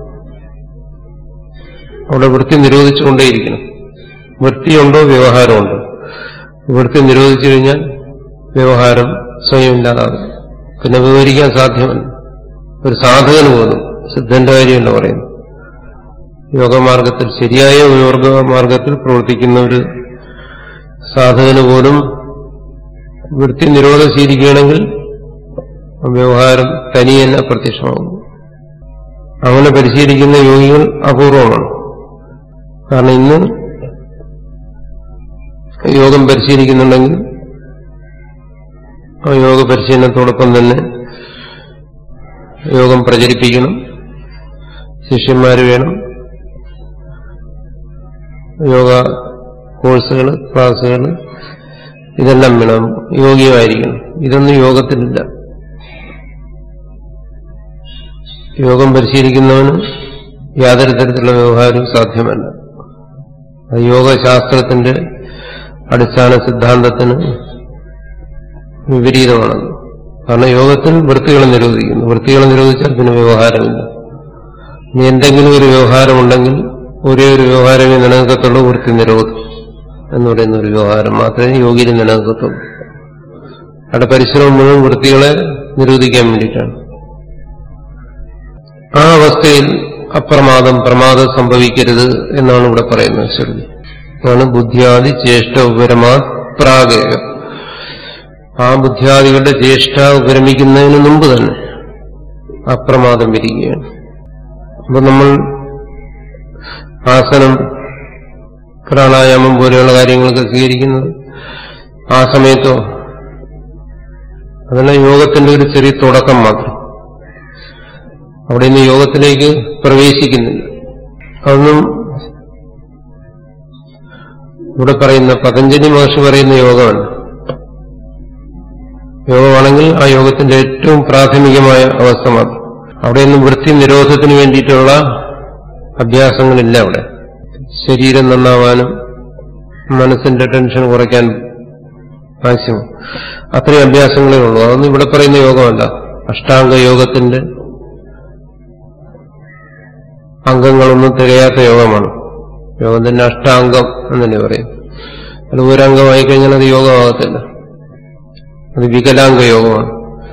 S2: അവിടെ വൃത്തി നിരോധിച്ചുകൊണ്ടേയിരിക്കണം വൃത്തിയുണ്ടോ വ്യവഹാരമുണ്ടോ വൃത്തി നിരോധിച്ചു കഴിഞ്ഞാൽ വ്യവഹാരം സ്വയം ഇല്ലാതാകും പിന്നെ വിവരിക്കാൻ സാധ്യമല്ല ഒരു സാധകന് പോലും സിദ്ധന്റെ കാര്യമല്ല പറയുന്നു യോഗമാർഗത്തിൽ ശരിയായ യോഗ മാർഗത്തിൽ പ്രവർത്തിക്കുന്ന ഒരു സാധകന് പോലും വൃത്തി നിരോധം ശീലിക്കുകയാണെങ്കിൽ വ്യവഹാരം തനിയെന്നെ പ്രത്യക്ഷമാകും അങ്ങനെ പരിശീലിക്കുന്ന യോഗികൾ അപൂർവമാണ് കാരണം ഇന്ന് യോഗം പരിശീലിക്കുന്നുണ്ടെങ്കിൽ ആ യോഗ പരിശീലനത്തോടൊപ്പം തന്നെ യോഗം പ്രചരിപ്പിക്കണം ശിഷ്യന്മാർ വേണം യോഗ കോഴ്സുകൾ ക്ലാസ്സുകൾ ഇതെല്ലാം വേണം യോഗികമായിരിക്കണം ഇതൊന്നും യോഗത്തിലില്ല യോഗം പരിശീലിക്കുന്നവന് യാതൊരു തരത്തിലുള്ള വ്യവഹാരവും സാധ്യമല്ല അത് യോഗശാസ്ത്രത്തിന്റെ അടിസ്ഥാന സിദ്ധാന്തത്തിന് വിപരീതമാണ് കാരണം യോഗത്തിൽ വൃത്തികളെ നിരോധിക്കുന്നു വൃത്തികളെ നിരോധിച്ചാൽ പിന്നെ വ്യവഹാരമില്ല ഇനി എന്തെങ്കിലും ഒരു വ്യവഹാരമുണ്ടെങ്കിൽ ഒരേ ഒരു വ്യവഹാരമേ നിലനിൽക്കത്തുള്ളൂ വൃത്തി നിരോധം എന്ന് പറയുന്ന ഒരു വ്യവഹാരം മാത്രമേ യോഗിയിൽ നിലനിൽക്കത്തുള്ളൂ അവിടെ പരിശ്രമം മുഴുവൻ വൃത്തികളെ നിരോധിക്കാൻ വേണ്ടിയിട്ടാണ് ആ അവസ്ഥയിൽ അപ്രമാദം പ്രമാദം സംഭവിക്കരുത് എന്നാണ് ഇവിടെ പറയുന്നത് ശ്രുതി അതാണ് ബുദ്ധിയാദി ചേഷ്ട ഉപരമാ പ്രാഗേയ ആ ബുദ്ധിയാദികളുടെ ചേഷ്ട ഉപരമിക്കുന്നതിന് മുമ്പ് തന്നെ അപ്രമാദം വരികയാണ് അപ്പൊ നമ്മൾ ആസനം പ്രാണായാമം പോലെയുള്ള കാര്യങ്ങളൊക്കെ സ്വീകരിക്കുന്നത് ആ സമയത്തോ അതെല്ലാം യോഗത്തിന്റെ ഒരു ചെറിയ തുടക്കം മാത്രം അവിടെ നിന്ന് യോഗത്തിലേക്ക് പ്രവേശിക്കുന്നില്ല അതൊന്നും ഇവിടെ പറയുന്ന പതഞ്ജലി മഹർഷി പറയുന്ന യോഗമാണ് യോഗമാണെങ്കിൽ ആ യോഗത്തിന്റെ ഏറ്റവും പ്രാഥമികമായ അവസ്ഥ മാത്രം അവിടെയൊന്നും വൃത്തി നിരോധത്തിന് വേണ്ടിയിട്ടുള്ള അഭ്യാസങ്ങളില്ല അവിടെ ശരീരം നന്നാവാനും മനസ്സിന്റെ ടെൻഷൻ കുറയ്ക്കാൻ മാക്സിമം അത്രയും അഭ്യാസങ്ങളേ ഉള്ളൂ അതൊന്നും ഇവിടെ പറയുന്ന യോഗമല്ല അഷ്ടാംഗ യോഗത്തിന്റെ അംഗങ്ങളൊന്നും തികയാത്ത യോഗമാണ് യോഗം തന്നെ അഷ്ടാംഗം എന്നല്ലേ പറയും അത് ഒരംഗമായി കഴിഞ്ഞാൽ അത് യോഗമാകത്തില്ല അത് വികലാംഗ യോഗമാണ്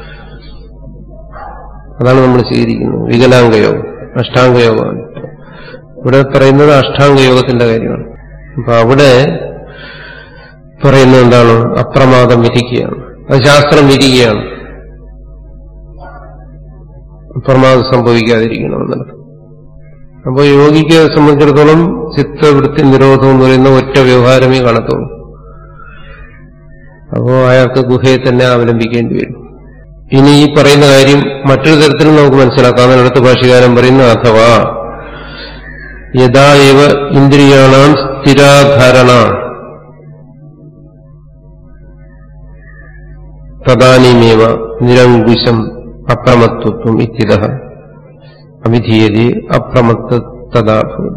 S2: അതാണ് നമ്മൾ സ്വീകരിക്കുന്നത് വികലാംഗ യോഗം അഷ്ടാംഗ യോഗമാണ് ഇവിടെ പറയുന്നത് അഷ്ടാംഗ യോഗത്തിന്റെ കാര്യമാണ് അപ്പൊ അവിടെ പറയുന്നത് എന്താണ് അപ്രമാദം വിധിക്കുകയാണ് അത് ശാസ്ത്രം വിധിക്കുകയാണ് അപ്രമാദം സംഭവിക്കാതിരിക്കണമെന്നുള്ളത് അപ്പോൾ യോഗിക്ക് സംബന്ധിച്ചിടത്തോളം ചിത്തവൃത്തി നിരോധം എന്ന് പറയുന്ന ഒറ്റ വ്യവഹാരമേ കാണത്തുള്ളൂ അപ്പോൾ അയാൾക്ക് ഗുഹയെ തന്നെ അവലംബിക്കേണ്ടി വരും ഇനി ഈ പറയുന്ന കാര്യം മറ്റൊരു തരത്തിലും നമുക്ക് മനസ്സിലാക്കാം അതിനടുത്ത് ഭാഷകാരൻ പറയുന്നു അഥവാ യഥാ ഇവ ഇന്ദ്രിയാണാം സ്ഥിരാധാരണ തദാനീമേവ നിരങ്കുശം അപ്രമത്വത്വം ഇത്യത അവിധീയതി അപ്രമത്തതാഭവതി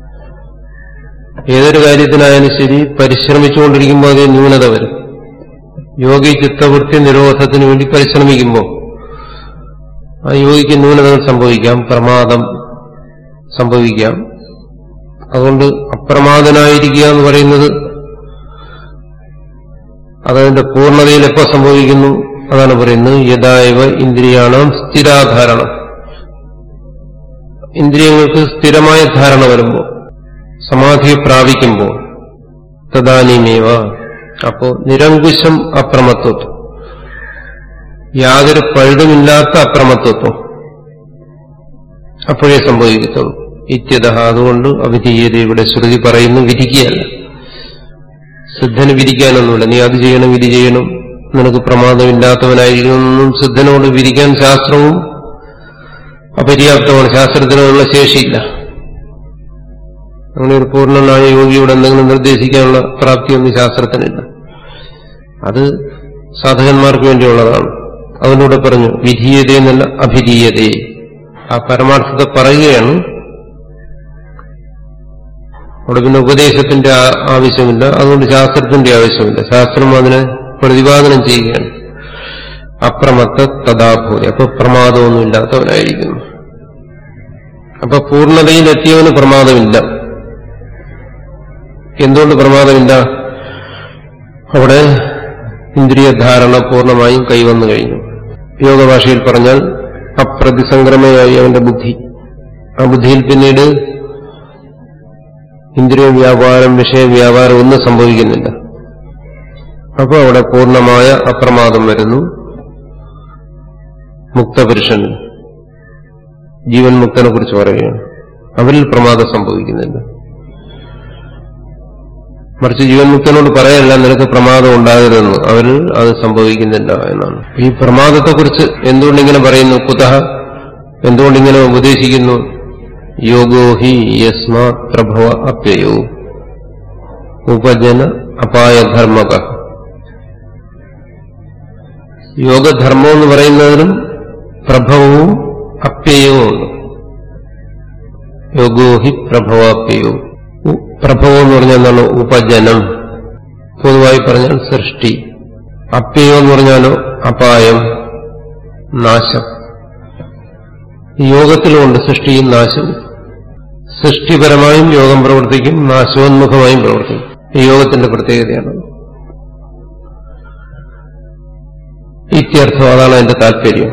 S2: ഏതൊരു കാര്യത്തിനായാലും ശരി പരിശ്രമിച്ചുകൊണ്ടിരിക്കുമ്പോൾ അതേ ന്യൂനത വരും യോഗി ചിത്തവൃത്തി നിരോധത്തിന് വേണ്ടി പരിശ്രമിക്കുമ്പോൾ ആ യോഗിക്ക് ന്യൂനതകൾ സംഭവിക്കാം പ്രമാദം സംഭവിക്കാം അതുകൊണ്ട് അപ്രമാദനായിരിക്കുക എന്ന് പറയുന്നത് അതതിന്റെ പൂർണ്ണതയിൽ എപ്പോ സംഭവിക്കുന്നു അതാണ് പറയുന്നത് യഥായവ ഇന്ദ്രിയാണം സ്ഥിരാധാരണം ഇന്ദ്രിയങ്ങൾക്ക് സ്ഥിരമായ ധാരണ വരുമ്പോൾ സമാധിയെ പ്രാപിക്കുമ്പോൾ തദാനീമേവ അപ്പോ നിരങ്കുശം അപ്രമത്വത്വം യാതൊരു പഴുതുമില്ലാത്ത അപ്രമത്വത്വം അപ്പോഴേ സംഭവിക്കത്തുള്ളൂ ഇത്യത അതുകൊണ്ട് അവിധീയത ഇവിടെ ശ്രുതി പറയുന്നു വിധിക്കുകയല്ല സിദ്ധന് വിധിക്കാനൊന്നുമില്ല നീ അത് ചെയ്യണം ഇത് ചെയ്യണം നിനക്ക് പ്രമാദമില്ലാത്തവനായിരിക്കണമെന്നും സിദ്ധനോട് വിധിക്കാൻ ശാസ്ത്രവും അപര്യാപ്തമാണ് ശാസ്ത്രത്തിനുള്ള ശേഷിയില്ല അങ്ങനെ ഒരു പൂർണ്ണനായ യോഗിയോട് എന്തെങ്കിലും നിർദ്ദേശിക്കാനുള്ള പ്രാപ്തിയൊന്നും ശാസ്ത്രത്തിനില്ല അത് സാധകന്മാർക്ക് വേണ്ടിയുള്ളതാണ് അതിലൂടെ പറഞ്ഞു വിധീയത എന്നല്ല അഭിധീയതയെ ആ പരമാർത്ഥത്തെ പറയുകയാണ് അവിടെ പിന്നെ ഉപദേശത്തിന്റെ ആ- ആവശ്യമില്ല അതുകൊണ്ട് ശാസ്ത്രത്തിന്റെ ആവശ്യമില്ല ശാസ്ത്രം അതിനെ പ്രതിപാദനം ചെയ്യുകയാണ് അപ്രമത്ത തഥാഭൂതി അപ്പൊ പ്രമാദമൊന്നുമില്ലാത്തവനായിരിക്കുന്നു അപ്പൊ പൂർണ്ണതയിലെത്തിയവന് പ്രമാദമില്ല എന്തുകൊണ്ട് പ്രമാദമില്ല അവിടെ ഇന്ദ്രിയധാരണ പൂർണ്ണമായും കൈവന്നു കഴിഞ്ഞു യോഗഭാഷയിൽ പറഞ്ഞാൽ അപ്രതിസംക്രമയായി അവന്റെ ബുദ്ധി ആ ബുദ്ധിയിൽ പിന്നീട് ഇന്ദ്രിയ വ്യാപാരം വിഷയ വ്യാപാരം ഒന്നും സംഭവിക്കുന്നില്ല അപ്പോൾ അവിടെ പൂർണ്ണമായ അപ്രമാദം വരുന്നു മുക്തപുരുഷന് ജീവൻ മുക്തനെ കുറിച്ച് പറയുകയാണ് അവരിൽ പ്രമാദം സംഭവിക്കുന്നില്ല മറിച്ച് ജീവൻ മുക്തനോട് പറയല്ല നിനക്ക് പ്രമാദം ഉണ്ടാകരുതെന്ന് അവരിൽ അത് സംഭവിക്കുന്നില്ല എന്നാണ് ഈ പ്രമാദത്തെക്കുറിച്ച് എന്തുകൊണ്ടിങ്ങനെ പറയുന്നു കുതഹ എന്തുകൊണ്ടിങ്ങനെ ഉപദേശിക്കുന്നു യോഗോ ഹി യസ്മാ പ്രഭവ അപ്യയോ ഉപജന അപായധർമ്മക യോഗധർമ്മം എന്ന് പറയുന്നതിനും പ്രഭവവും അപ്യയവും ഉണ്ട് യോഗോ ഹി പ്രഭവാപ്യയോ ഉ- പ്രഭവം എന്ന് പറഞ്ഞാൽ എന്താണ് ഉപജനം പൊതുവായി പറഞ്ഞാൽ സൃഷ്ടി അപ്യയോ എന്ന് പറഞ്ഞാലോ അപായം നാശം ഈ യോഗത്തിലുമുണ്ട് സൃഷ്ടിയും നാശവും സൃഷ്ടിപരമായും യോഗം പ്രവർത്തിക്കും നാശോന്മുഖമായും പ്രവർത്തിക്കും ഈ യോഗത്തിന്റെ പ്രത്യേകതയാണ് ഇത്യർത്ഥം അതാണ് അതിന്റെ താല്പര്യം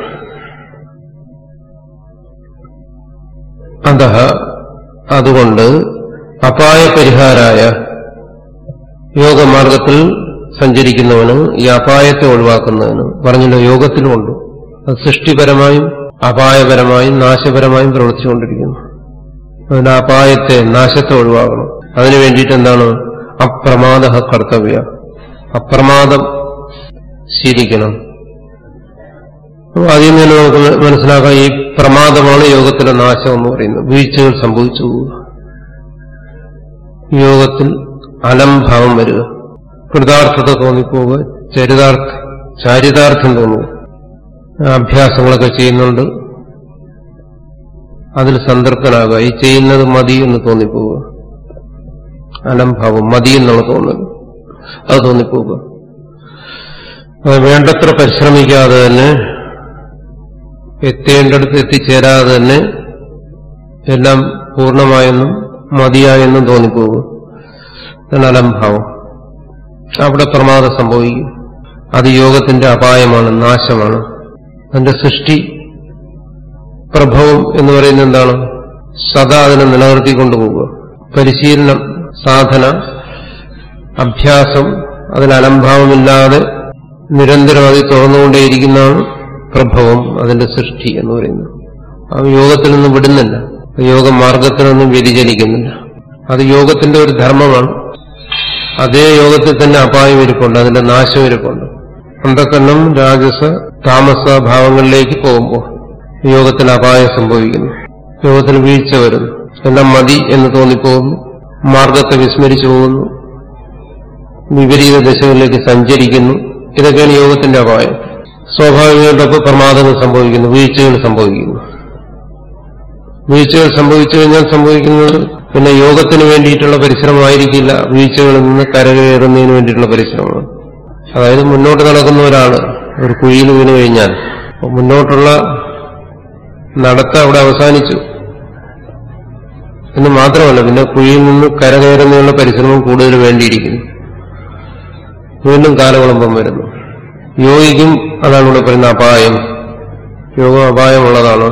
S2: അത അതുകൊണ്ട് അപായ പരിഹാരായ യോഗമാർഗത്തിൽ സഞ്ചരിക്കുന്നവന് ഈ അപായത്തെ ഒഴിവാക്കുന്നതിന് പറഞ്ഞല്ലോ യോഗത്തിലുമുണ്ട് അത് സൃഷ്ടിപരമായും അപായപരമായും നാശപരമായും പ്രവർത്തിച്ചുകൊണ്ടിരിക്കുന്നു അതിന് അപായത്തെ നാശത്തെ ഒഴിവാക്കണം അതിനു വേണ്ടിയിട്ട് എന്താണ് അപ്രമാദ കർത്തവ്യ അപ്രമാദം ശീലിക്കണം അപ്പോൾ അതിൽ നിന്ന് നമുക്ക് മനസ്സിലാക്കാം ഈ പ്രമാദമാണ് യോഗത്തിലെ നാശം എന്ന് പറയുന്നത് വീഴ്ചകൾ സംഭവിച്ചു പോവുക യോഗത്തിൽ അലംഭാവം വരിക കൃതാർത്ഥത തോന്നിപ്പോവുക ചരിതാർത്ഥ ചാരിതാർത്ഥം തോന്നുക അഭ്യാസങ്ങളൊക്കെ ചെയ്യുന്നുണ്ട് അതിൽ സംതൃപ്തനാകുക ഈ ചെയ്യുന്നത് മതി എന്ന് തോന്നിപ്പോവുക അലംഭാവം മതി എന്നുള്ള തോന്നൽ അത് തോന്നിപ്പോവുക അത് വേണ്ടത്ര പരിശ്രമിക്കാതെ തന്നെ എത്തേണ്ടടുത്ത് എത്തിച്ചേരാതെ തന്നെ എല്ലാം പൂർണ്ണമായെന്നും മതിയായെന്നും തോന്നിപ്പോകും അതാണ് അലംഭാവം അവിടെ പ്രമാദം സംഭവിക്കും അത് യോഗത്തിന്റെ അപായമാണ് നാശമാണ് അതിന്റെ സൃഷ്ടി പ്രഭവം എന്ന് പറയുന്നത് എന്താണ് സദാ അതിനെ നിലനിർത്തിക്കൊണ്ടുപോകുക പരിശീലനം സാധന അഭ്യാസം അതിൽ അലംഭാവമില്ലാതെ നിരന്തരം അത് തുറന്നുകൊണ്ടേയിരിക്കുന്നതാണ് പ്രഭവം അതിന്റെ സൃഷ്ടി എന്ന് പറയുന്നത് ആ യോഗത്തിൽ നിന്നും വിടുന്നില്ല യോഗമാർഗത്തിൽ നിന്നും വ്യതിചലിക്കുന്നില്ല അത് യോഗത്തിന്റെ ഒരു ധർമ്മമാണ് അതേ യോഗത്തിൽ തന്നെ അപായം ഇരിപ്പുണ്ട് അതിന്റെ നാശം ഇരിപ്പുണ്ട് അന്ധക്കണ്ണം രാജസ താമസ ഭാവങ്ങളിലേക്ക് പോകുമ്പോൾ യോഗത്തിൽ അപായം സംഭവിക്കുന്നു യോഗത്തിൽ വീഴ്ച വരുന്നു എല്ലാം മതി എന്ന് തോന്നിപ്പോകുന്നു മാർഗത്തെ വിസ്മരിച്ചു പോകുന്നു വിപരീത ദശകളിലേക്ക് സഞ്ചരിക്കുന്നു ഇതൊക്കെയാണ് യോഗത്തിന്റെ അപായം സ്വാഭാവികമായിട്ടൊക്കെ പ്രമാദങ്ങൾ സംഭവിക്കുന്നു വീഴ്ചകൾ സംഭവിക്കുന്നു വീഴ്ചകൾ സംഭവിച്ചു കഴിഞ്ഞാൽ സംഭവിക്കുന്നത് പിന്നെ യോഗത്തിന് വേണ്ടിയിട്ടുള്ള പരിശ്രമമായിരിക്കില്ല വീഴ്ചകളിൽ നിന്ന് കരകയറുന്നതിന് വേണ്ടിയിട്ടുള്ള പരിശ്രമമാണ് അതായത് മുന്നോട്ട് നടക്കുന്ന ഒരാൾ ഒരു കുഴിയിൽ വീണ് കഴിഞ്ഞാൽ അപ്പൊ മുന്നോട്ടുള്ള നടത്തം അവിടെ അവസാനിച്ചു എന്ന് മാത്രമല്ല പിന്നെ കുഴിയിൽ നിന്ന് കരകയറുന്നതിനുള്ള പരിശ്രമം കൂടുതൽ വേണ്ടിയിരിക്കുന്നു വീണ്ടും കാലവിളംബം വരുന്നു യോഗിക്കും അതാണ് ഇവിടെ പറയുന്ന അപായം യോഗം അപായമുള്ളതാണ്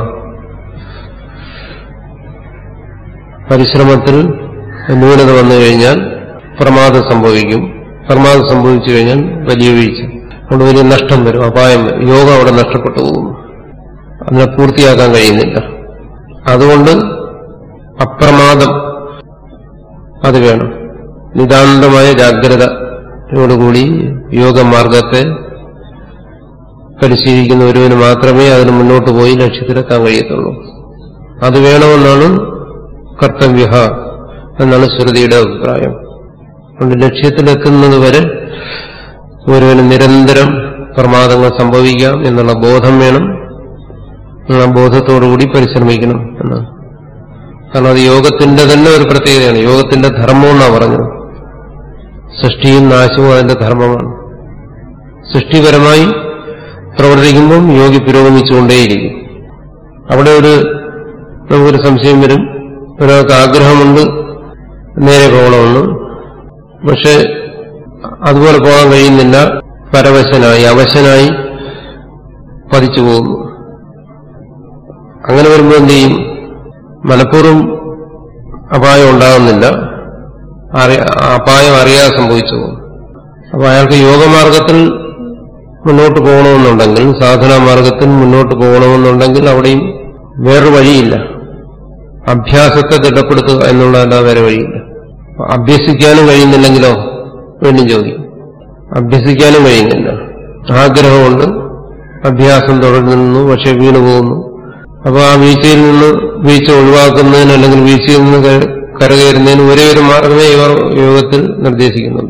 S2: പരിശ്രമത്തിൽ ന്യൂനത വന്നു കഴിഞ്ഞാൽ പ്രമാദം സംഭവിക്കും പ്രമാദം സംഭവിച്ചു കഴിഞ്ഞാൽ വലിയ വീഴ്ച അവിടെ വലിയ നഷ്ടം വരും അപായം വരും യോഗം അവിടെ നഷ്ടപ്പെട്ടു പോകുന്നു അതിനെ പൂർത്തിയാക്കാൻ കഴിയുന്നില്ല അതുകൊണ്ട് അപ്രമാദം അത് വേണം നിതാന്തമായ ജാഗ്രതയോടുകൂടി യോഗമാർഗത്തെ പരിശീലിക്കുന്ന ഒരുവന് മാത്രമേ അതിന് മുന്നോട്ട് പോയി ലക്ഷ്യത്തിലെത്താൻ കഴിയത്തുള്ളൂ അത് വേണമെന്നാണ് കർത്തവ്യ എന്നാണ് ശ്രുതിയുടെ അഭിപ്രായം അതുകൊണ്ട് ലക്ഷ്യത്തിലെത്തുന്നത് വരെ ഒരുവന് നിരന്തരം പ്രമാദങ്ങൾ സംഭവിക്കാം എന്നുള്ള ബോധം വേണം ആ ബോധത്തോടുകൂടി പരിശ്രമിക്കണം എന്നാണ് കാരണം അത് യോഗത്തിന്റെ തന്നെ ഒരു പ്രത്യേകതയാണ് യോഗത്തിന്റെ ധർമ്മം എന്നാണ് പറഞ്ഞത് സൃഷ്ടിയും നാശവും അതിന്റെ ധർമ്മമാണ് സൃഷ്ടിപരമായി പ്രവർത്തിക്കുമ്പം യോഗി പുരോഗമിച്ചുകൊണ്ടേയിരിക്കും അവിടെ ഒരു നമുക്കൊരു സംശയം വരും ഒരാൾക്ക് ആഗ്രഹമുണ്ട് നേരെ പോകണമെന്ന് പക്ഷെ അതുപോലെ പോകാൻ കഴിയുന്നില്ല പരവശനായി അവശനായി പതിച്ചു പോകുന്നു അങ്ങനെ വരുമ്പോൾ എന്ത് ചെയ്യും മനഃപൂർവ്വം അപായം ഉണ്ടാകുന്നില്ല അറിയ- അപായം അറിയാതെ സംഭവിച്ചു പോകും അപ്പൊ അയാൾക്ക് യോഗമാർഗത്തിൽ മുന്നോട്ട് പോകണമെന്നുണ്ടെങ്കിൽ സാധനാ മാർഗത്തിൽ മുന്നോട്ട് പോകണമെന്നുണ്ടെങ്കിൽ അവിടെയും വേറൊരു വഴിയില്ല അഭ്യാസത്തെ ദൃഢപ്പെടുത്തുക എന്നുള്ളതല്ലാതെ വേറെ വഴിയില്ല അപ്പൊ അഭ്യസിക്കാനും കഴിയുന്നില്ലെങ്കിലോ വീണ്ടും ചോദിക്കും അഭ്യസിക്കാനും കഴിയുന്നില്ല ആഗ്രഹമുണ്ട് അഭ്യാസം തുടരുന്നു പക്ഷെ വീണു പോകുന്നു അപ്പൊ ആ വീഴ്ചയിൽ നിന്ന് വീഴ്ച ഒഴിവാക്കുന്നതിന് അല്ലെങ്കിൽ വീഴ്ചയിൽ നിന്ന് ക- കരകയറുന്നതിന് ഒരേ ഒരു മാർഗമേ ഇവർ യോഗത്തിൽ നിർദ്ദേശിക്കുന്നുള്ളൂ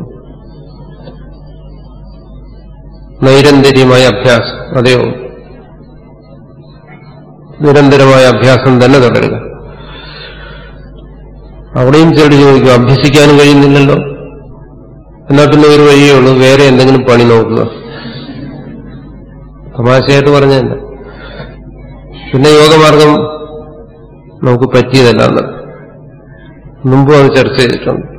S2: നൈരന്തര്യമായ അഭ്യാസം അതെയോ നിരന്തരമായ അഭ്യാസം തന്നെ തുടരുക അവിടെയും ചെടി ചോദിക്കും അഭ്യസിക്കാനും കഴിയുന്നില്ലല്ലോ എന്നാൽ പിന്നെ ഒരു വഴിയേ ഉള്ളൂ വേറെ എന്തെങ്കിലും പണി നോക്കുക തമാശയായിട്ട് പറഞ്ഞതല്ല പിന്നെ യോഗമാർഗം നമുക്ക് പറ്റിയതല്ല എന്ന് മുമ്പും അത് ചർച്ച ചെയ്തിട്ടുണ്ട്